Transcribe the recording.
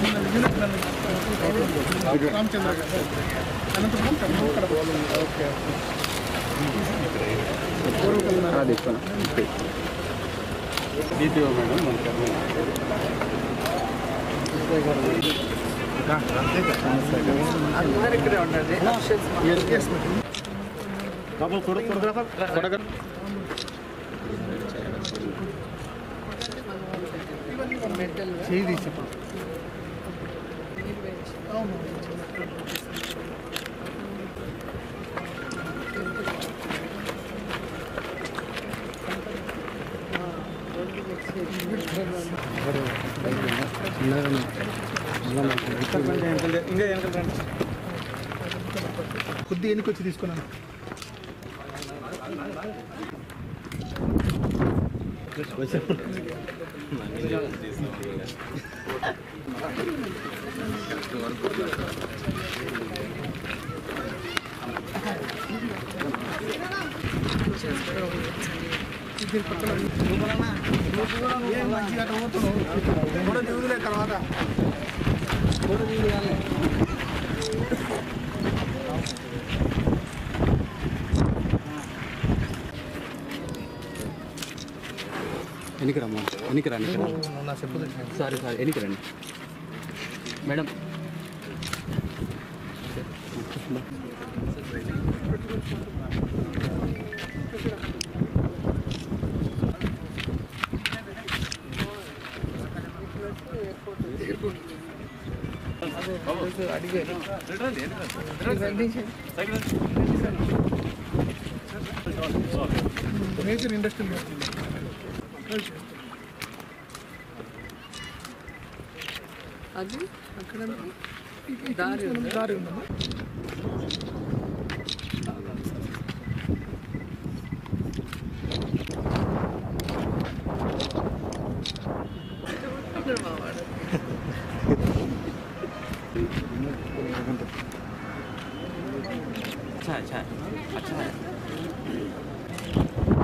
unit Ramachandra garu Anantapuram Kurnool Kadapa okay DTO madam మన కర్నూలు అందరు ఇక్కడే ఉండండి ఎస్ మేడం మెటల్ చేయి తీసి అవును కొద్ది ఎన్నికి వచ్చి తీసుకున్నాను దీని పక్కన ఏం మంచిగా అట్ట పోతున్నావు ఫోటో దిగుదులే తర్వాత ఎనికి రమ్మా ఎనికి రండి నా చెప్పు సారీ సారీ ఎనికి రండి మేడం అడిగారు మేజర్ ఇండస్ట్రీ అది అక్కడ దారి దారి ఉందమ్మా अच्छा अच्छा अच्छा है